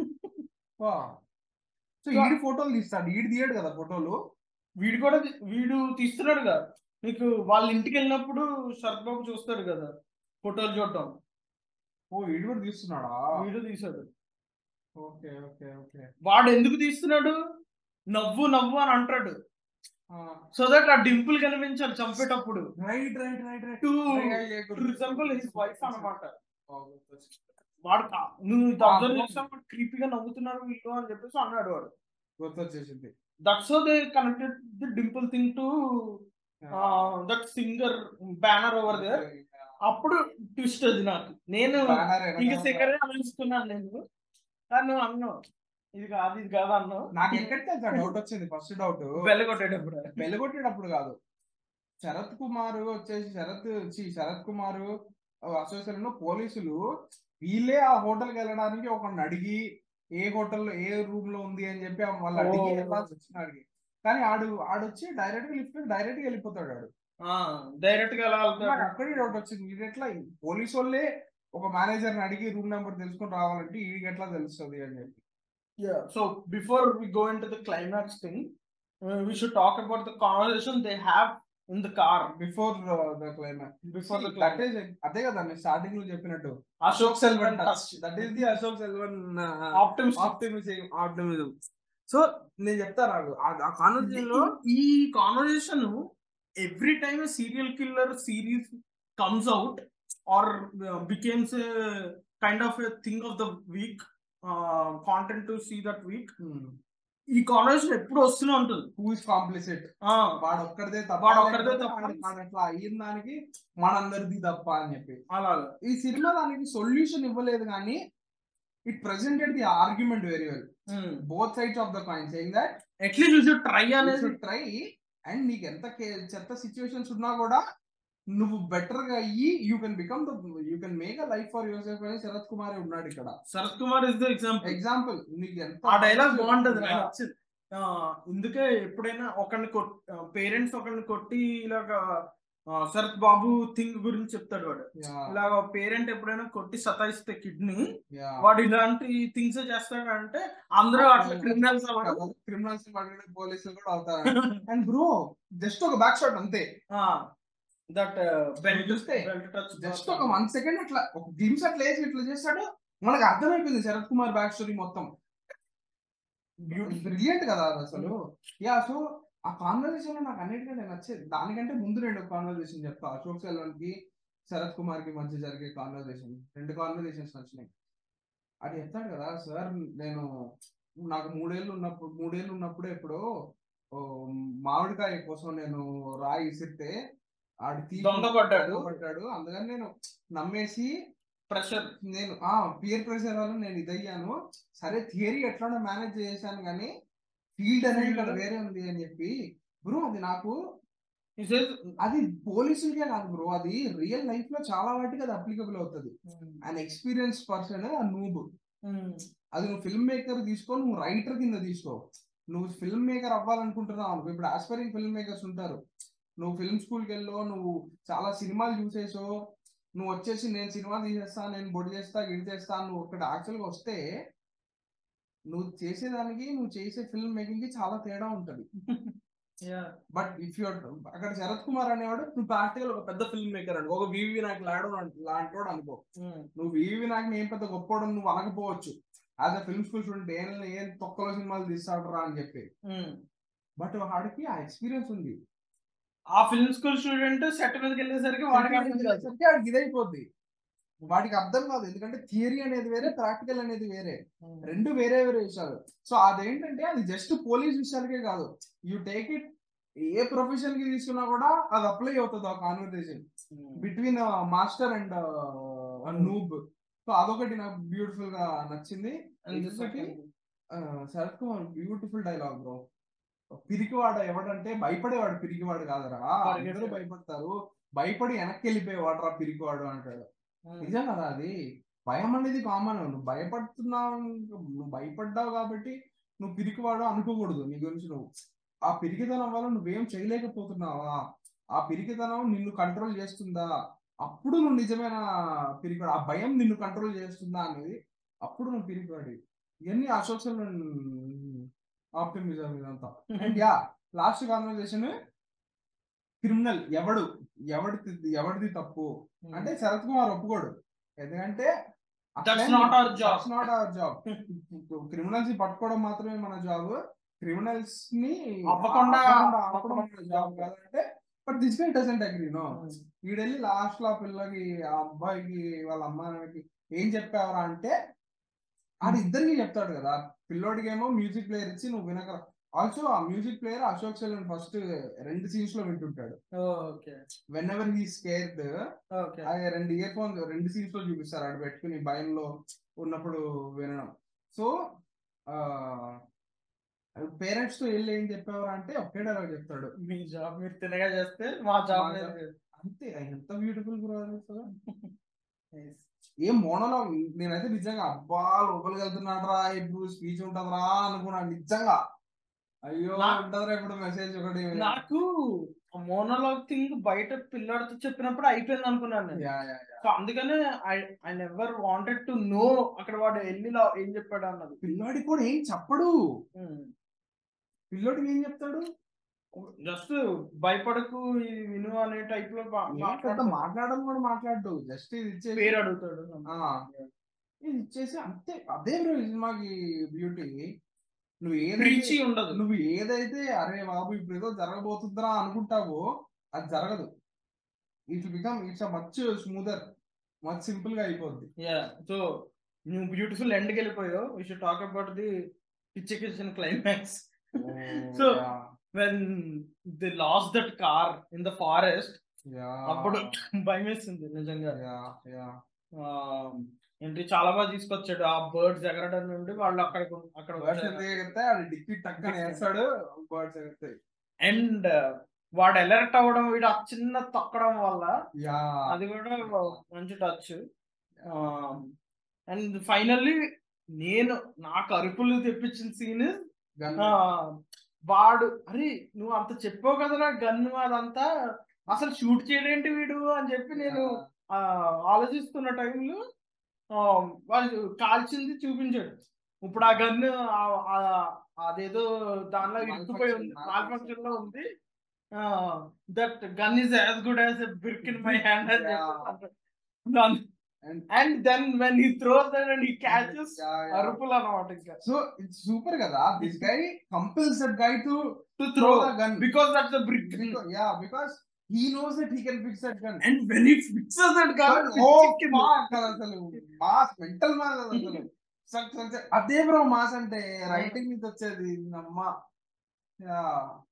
సో ఈడి ఫోటోలు తీస్తాడు ఈడు తీయడు కదా ఫోటోలు వీడు కూడా తీ- వీడు తీస్తున్నాడు కదా నీకు వాళ్ళ ఇంటికి వెళ్ళినప్పుడు శరత్ బాబు చూస్తాడు కదా ఫోటోలు చూడటం ఓ ఈడు కూడా తీస్తున్నాడా వీడు తీసాడు ఓకే ఓకే ఓకే వాడు ఎందుకు తీస్తున్నాడు నవ్వు నవ్వు అని అంటాడు సో దట్ ఆ డింపుల్ కనిపించాలి చంపేటప్పుడు right right right right to resemble his wife అన్నమాట వాడు కా- నువ్వు ఆ, అబ్జర్వ్ అవును. చేస్తావు క్రీపీగా నవ్వుతున్నారు వీళ్ళు అని చెప్పేసి అన్నాడు వాడు గుర్తొచ్చేసింది that's they connected the dimple thing to that singer banner over there అప్పుడు ట్విస్ట్ అది నాకు నేను ఇంక సెకండ్ ఆలోచిస్తున్నాను నేను కానీ నువ్వు అన్నావు ఇది కాదు ఇది కాదు అన్నావు నాకు ఎక్కడ తెలుసా డౌట్ వచ్చింది ఫస్ట్ డౌట్ వెళ్ళగొట్టేటప్పుడు వెలుగొట్టేటప్పుడు కాదు శరత్ కుమార్ వచ్చేసి శరత్ ఛీ, శరత్ కుమార్ అసోసియేషన్ పోలీసులు వీళ్ళే ఆ హోటల్కి వెళ్ళడానికి ఒకరిని అడిగి ఏ హోటల్లో ఏ రూమ్ లో ఉంది అని చెప్పి వాళ్ళు అడిగి ఓ. వెళ్ళాల్సి వచ్చిన అడిగి కానీ ఆడు ఆడొచ్చి డైరెక్ట్ గా లిఫ్ట్ డైరెక్ట్ గా వెళ్ళిపోతాడు ఆడు డైరెక్ట్ గా ఎలా నాకు వెళ్తాడు అక్కడే డౌట్ వచ్చింది ఇది ఎట్లా పోలీసు వాళ్ళే ఒక మేనేజర్ ని అడిగి రూమ్ నెంబర్ తెలుసుకొని రావాలంటే వీడికి ఎట్లా తెలుస్తుంది అని చెప్పి Yeah. So before we go into the climax thing, uh, we should talk about the conversation they have in the car before the climax before the that climax. Is అదే కదా నేను స్టార్టింగ్ లో చెప్పినట్టు Ashok Selvan touch that is the Ashok Selvan optimist optimism optimism so నేను చెప్తా నాకు ఆ- ఆ కాన్వర్సేషన్ లో ఈ conversation every time serial killer series comes out or becomes kind of thing of the week content to see that week ఈ కాన్వర్జేషన్ ఎప్పుడు వస్తూనే ఉంటుంది హూ ఇస్ కాంప్లిసిట్ ఆ, వాడు ఒక్కడిదే తప్ప వాడు ఒక్కడిదే లేకపోతే తప్ప. వాడు- వాడు అట్లా అయిన దానికి మనందరిది తప్ప అని చెప్పి అలాగా ఈ సినిమా దానికి సొల్యూషన్ ఇవ్వలేదు కానీ it presented the argument very well both sides of the coin saying that at least you should try అనేది ట్రై అండ్ నీకు ఎంత కే- చెత్త సిచ్యువేషన్స్ ఉన్నా కూడా నువ్వు బెటర్ గా అయ్యి you can become the you can make a life for yourself అని శరత్ కుమార్ ఉన్నాడు ఇక్కడ Sarath Kumar is the example example నీకు ఎంత ఆ డైలాగ్ బాగుంటది నాకు Yeah. నచ్చింది. ఆ, ఇందుకే ఎప్పుడైనా ఒకరిని కొట్ పేరెంట్స్ ఒకరిని కొట్టి ఇలాగా ఆ, శరత్ బాబు థింగ్ గురించి చెప్తాడు వాడు Yeah, ఇలాగ పేరెంట్ ఎప్పుడైనా కొట్టి సతాయిస్తే కిడ్నీ yeah. వాడు ఇలాంటి థింగ్స్ చేస్తాడు అంటే అందరూ అట్లా క్రిమినల్స్ అవ్వరు క్రిమినల్స్ పోలీసులు కూడా అవుతారు అండ్ బ్రో జస్ట్ ఒక బ్యాక్ షాట్ అంతే దట్ బెల్ట్ చూస్తే బెల్ట్ టచ్ జస్ట్ ఒక వన్ సెకండ్ అట్లా ఒక గ్లిమ్స్ అట్లా వేసి ఇట్లా చేస్తాడు మనకు అర్థమైపోయింది శరత్ కుమార్ బ్యాక్ స్టోరీ మొత్తం బ్రిలియంట్ కదా అది అసలు యా సో ఆ కాన్వర్సేషన్ లో నాకు అన్నిటికంటే నచ్చేది దానికంటే ముందు రెండు కాన్వర్సేషన్ చెప్తా అశోక్ సెల్వన్ కి శరత్ కుమార్ కి మధ్య జరిగే కాన్వర్సేషన్ రెండు కాన్వర్సేషన్స్ నచ్చినాయి అది చెప్తాడు కదా సార్ నేను నాకు మూడేళ్ళు ఉన్నప్పుడు మూడేళ్ళు ఉన్నప్పుడు ఎప్పుడో ఓ, మామిడికాయ కోసం నేను రాయి ఇసిరితే ఆడు తీసి దొంగ పడ్డాడు. పడ్డాడు అందుకని నేను నమ్మేసి ప్రెషర్ నేను ఆ పియర్ ప్రెషర్ వల్ల నేను ఇదయ్యాను సరే థియరీ ఎట్లా మేనేజ్ చేశాను కానీ ఫీల్డ్ అనేది ఇక్కడ వేరే ఉంది అని చెప్పి బ్రో అది నాకు అది పోలీసులకే కాదు బ్రో అది రియల్ లైఫ్ లో చాలా వాటికి అది అప్లికబుల్ అవుతుంది అండ్ ఎక్స్పీరియన్స్ పర్సన్ ఆ నూబ్ అది నువ్వు ఫిల్మ్ మేకర్ తీసుకో నువ్వు రైటర్ కింద తీసుకో నువ్వు ఫిల్మ్ మేకర్ అవ్వాలనుకుంటున్నావు అనుకో ఇప్పుడు ఆస్పైరింగ్ ఫిల్మ్ మేకర్స్ ఉంటారు నువ్వు ఫిల్మ్ స్కూల్కి వెళ్ళో నువ్వు చాలా సినిమాలు చూసేసో నువ్వు వచ్చేసి నేను సినిమా తీసేస్తా నేను బొడి చేస్తా గిడి చేస్తా నువ్వు ఇక్కడ యాక్చువల్గా వస్తే నువ్వు చేసేదానికి నువ్వు చేసే ఫిల్మ్ మేకింగ్ కి చాలా తేడా ఉంటది బట్ ఇఫ్ యూ అక్కడ శరత్ కుమార్ అనేవాడు నువ్వు ప్రాక్టికల్ ఒక పెద్ద ఫిల్మ్ మేకర్ అనుకో ఒక వివి నాకు లాడు లాంటోడు అనుకో నువ్వు వివి నాకు ఏం పెద్ద గొప్పోడు నువ్వు అనకపోవచ్చు as a film school student ఏం ఏం తొక్కలో సినిమాలు తీస్తాడరా అని చెప్పి బట్ వాడికి ఆ ఎక్స్పీరియన్స్ ఉంది ఆ ఫిల్మ్ స్కూల్ స్టూడెంట్ సెట్ మీదకి వెళ్ళేసరికి వాడికి అర్థం కాదు. వాడికి వాడికి ఇదైపోద్ది వాడికి అర్థం కాదు ఎందుకంటే థియరీ అనేది వేరే ప్రాక్టికల్ అనేది వేరే రెండు వేరే వేరే విషయాలు సో అదేంటంటే అది జస్ట్ పోలీస్ విషయాలకే కాదు you take it a profession కి తీసుకున్నా కూడా అది అప్లై అవుతుంది ఆ conversation between master and noob so అదొకటి నాకు బ్యూటిఫుల్ గా నచ్చింది And the ఇంకొకటి second- ఆ, Sarath Kumar beautiful dialogue bro పిరికివాడు ఎవడంటే భయపడేవాడు పిరికివాడు కాదరా అందరూ భయపడతారు భయపడి వెనక్కి వెళ్ళిపోయేవాడు రా పిరికివాడు అంటాడు నిజం కదా అది భయం అనేది కామన్ నువ్వు భయపడుతున్నావు నువ్వు భయపడ్డావు కాబట్టి నువ్వు పిరికివాడు అనుకోకూడదు నీ గురించి నువ్వు ఆ పిరికితనం వల్ల నువ్వేం చేయలేకపోతున్నావా ఆ పిరికితనం నిన్ను కంట్రోల్ చేస్తుందా అప్పుడు నువ్వు నిజమైన పిరికివాడు ఆ భయం నిన్ను కంట్రోల్ చేస్తుందా అనేది అప్పుడు నువ్వు పిరికివాడి ఇవన్నీ అసోషల్ ఆప్టిమిజం ఇదంతా and yeah last conversation criminal ఎవడు ఎవడిది ఎవడిది తప్పు అంటే శరత్ కుమార్ ఒప్పుకోడు ఎందుకంటే That's not our job. Not our job criminals పట్టుకోవడం మాత్రమే మన జాబ్ క్రిమినల్స్ ని అవ్వకుండా- ఆపడం మన జాబ్ కాదంటే but this guy doesn't agree no వీడెళ్ళి లాస్ట్ లో ఆ పిల్లకి ఆ అబ్బాయికి వాళ్ళ అమ్మాయికి ఏం చెప్పావరా అంటే ఆడు ఇద్దరికి చెప్తాడు కదా పిల్లోడికి ఏమో మ్యూజిక్ ప్లేయర్ ఇచ్చి నువ్వు వినక ఆల్సో ఆ music player Ashok Selvan first రెండు సీన్స్ లో వింటుంటాడు okay whenever he scared okay ఆ రెండు ఇయర్ ఫోన్ రెండు సీన్స్ లో చూపిస్తారు ఆడు పెట్టుకుని భయంలో ఉన్నప్పుడు వినడం సో పేరెంట్స్ తో వెళ్ళి ఏం చెప్పేవారు అంటే ఒకే డైలాగ్ చెప్తాడు మీ జాబ్ మీరు తినగా చేస్తే మా జాబ్ మా మీరు job- చేయండి. అంతే ఎంత బ్యూటిఫుల్ బ్రో Nice. ఏం మోనలో నేనైతే నిజంగా అబ్బా లోపలికి వెళ్తున్నాడరా ఇప్పుడు స్పీచ్ ఉంటదిరా అనుకున్నాను నిజంగా అయ్యో నా- ఉంటదిరా ఇప్పుడు మెసేజ్ ఒకటి నాకు మోనోలాగ్ థింగ్ బయట పిల్లడితో చెప్పినప్పుడు అయిపోయింది అనుకున్నాను నేను యా, యా, యా. సో అందుకనే I I never wanted to know అక్కడ వాడు వెళ్ళి లా- ఏం చెప్పాడు అన్నది పిల్లాడి కూడా ఏం చెప్పడు పిల్లోడికి ఏం చెప్తాడు జస్ట్ భయపడకు ఇది విను అనే టైప్ లో బా- ఏం పెద్ద మాట్లాడతాడు. మాట్లాడడం కూడా మాట్లాడు జస్ట్ ఇది ఇచ్చేసి పేరు అడుగుతాడు ఆ, ఇది ఇచ్చేసి అంతే అదే బ్రో ఈ సినిమాకి బ్యూటీ నువ్వు ప్రీచి ఏదైతే ఉండదు నువ్వు ఏదైతే అరే బాబు ఇప్పుడు ఏదో జరగబోతుందిరా అనుకుంటావో అది జరగదు it become it's much smoother much simple గా అయిపోద్ది యా సో నువ్వు బ్యూటిఫుల్ ఎండ్కి వెళ్ళిపోయావు we should talk about the పిచ్చి kitchen climax So, when the loss that car in the forest అప్పుడు భయం వేస్తుంది నిజంగా ఆ, ఏంటి చాలా బాగా తీసుకొచ్చాడు ఆ బర్డ్స్ ఎగరడం నుండి వాళ్ళు అక్కడ అక్కడ బర్డ్స్ ఎంత ఎగిరితే అది డిక్కి టక్కన వేస్తాడు బర్డ్స్ ఎగురుతాయి అండ్ వాడు అలర్ట్ అవ్వడం వీడు ఆ చిన్న తొక్కడం వల్ల యా అది కూడా మంచి టచ్ అండ్ ఫైనల్లీ నేను నాకు అరుపులు తెప్పించిన సీన్ వాడు అరే నువ్వు అంత చెప్పావు కదరా గన్ను అదంతా అసలు షూట్ చేయడేంటి వీడు అని చెప్పి నేను ఆ, ఆలోచిస్తున్న టైంలో వాళ్ళు కాల్చింది చూపించాడు ఇప్పుడు ఆ గన్ను అదేదో దానిలో ఇరుక్కుపోయి ఉంది మాల్ఫంక్షన్ లో ఉంది that gun is as good as brick in my hand అని And- and then when he throws that and he catches అరుపులు అన్నమాట ఇంకా సో ఇట్స్ సూపర్ కదా this guy compels that guy to to throw throw the gun because that's the brick yeah because he knows that he can fix that gun and when it fixes that gun oh mass అసలు mass mental mass అసలు సక్ సక్ సక్. అదే bro mass అంటే writing నుంచి వచ్చేది అమ్మ yeah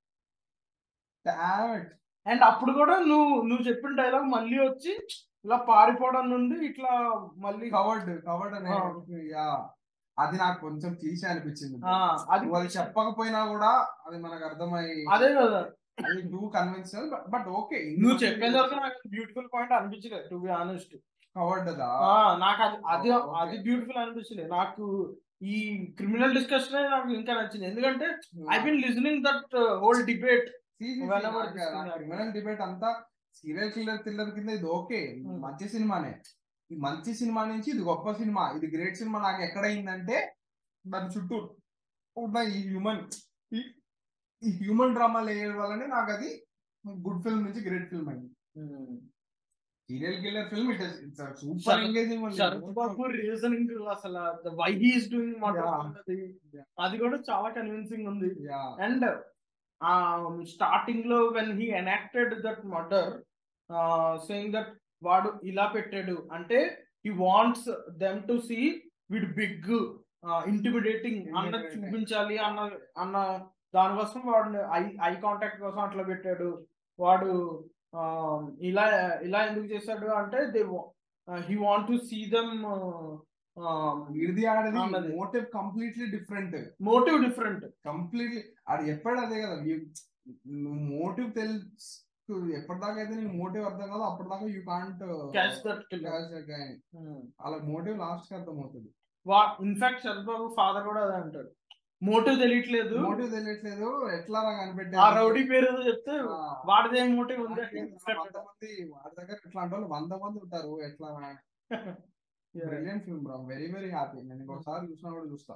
damn it and అప్పుడు కూడా నువ్వు నువ్వు చెప్పిన డైలాగ్ మళ్ళీ వచ్చి ఇలా పారిపోవడం నుండి ఇట్లా మళ్ళీ కవర్డ్ కవర్డ్ అనే ఆ. యా అది నాకు కొంచెం క్లీషే అనిపించింది ఆ, అది నువ్వు అది చెప్పకపోయినా కూడా అది మనకు అర్థమై అదే కదా అది టూ కన్వెన్షనల్ బట్ ఓకే నువ్వు చెప్పేది వరకు నాకు బ్యూటిఫుల్ పాయింట్ అనిపించలేదు టు బి ఆనెస్ట్ కవర్డ్ దా నాకు అది అది ఓ, okay. అది బ్యూటిఫుల్ అనిపించలేదు నాకు ఈ క్రిమినల్ డిస్కషన్ నాకు ఇంకా నచ్చింది ఎందుకంటే I been listening that whole debate whenever this thing happens. Criminal debate అంతా సీరియల్ కిల్లర్ థ్రిల్లర్ కింద ఇది ఓకే Hmm. మంచి సినిమానే ఈ మంచి సినిమా నుంచి ఇది గొప్ప సినిమా ఇది గ్రేట్ సినిమా నాకు ఎక్కడైందంటే దాని చుట్టూ ఉన్న ఈ హ్యూమన్ ఈ హ్యూమన్ డ్రామా లేయర్ వల్లనే నాకు అది గుడ్ ఫిల్మ్ నుంచి గ్రేట్ ఫిల్మ్ అయింది serial killer film it it's super Sarath- engaging Sarath Babu reasoning అసలు వై హీస్ డూయింగ్ Yeah. అది కూడా చాలా కన్విన్సింగ్ ఉంది యా అండ్ స్టార్టింగ్ లో when he enacted that murder saying that వాడు ఇలా పెట్టాడు అంటే he wants them to see with big intimidating అన్న Intimidating. చూపించాలి అన్న అన్న దానికోసం వాడు ఐ ఐ కాంటాక్ట్ కోసం అట్లా పెట్టాడు వాడు ఆ, ఇలా ఇలా ఎందుకు చేశాడు అంటే they he want to see them వీడిది ఆడది అన్నది. Motive completely different motive different completely అది ఎప్పుడు అదే కదా నువ్వు మోటివ్ తెలుసు ఎప్పటిదాకా అయితే నీకు మోటివ్ అర్థం కాదు అప్పటిదాకా యూ కాంట్ క్యాచ్ దట్ అలా మోటివ్ లాస్ట్ కి అర్థం అవుతుంది వా ఇన్ఫాక్ట్ శరత్ బాబు ఫాదర్ కూడా అదే అంటాడు మోటివ్ తెలియట్లేదు మోటివ్ తెలియట్లేదు ఎట్లా రా కనిపెట్టే ఆ రౌడీ పేరు ఏదో చెప్తే ఆ, వాడిదే మోటివ్ ఉంది వాడికి వంద మంది వాడి దగ్గర ఇట్లాంటి వాళ్ళు వంద మంది ఉంటారు ఎట్లా brilliant film bro very very happy నేను ఇంకోసారి చూసినా కూడా చూస్తా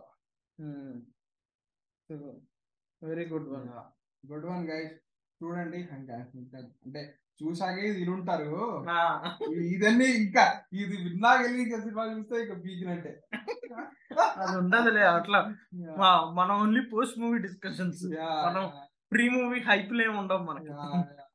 very good one good one guys చూడండి ఇంకా అంటే చూసాకే ఇది ఉంటారు ఇదన్నీ ఇంకా ఇది విన్నాకెళ్ళి ఇంకా సినిమా చూస్తే ఇంకా పీకినట్టే అది ఉండదులే అట్లా మా- మనం only post movie discussions Yeah, మనం ప్రీ మూవీ హైప్ ఏమి ఉండవు మనకి yeah, yeah.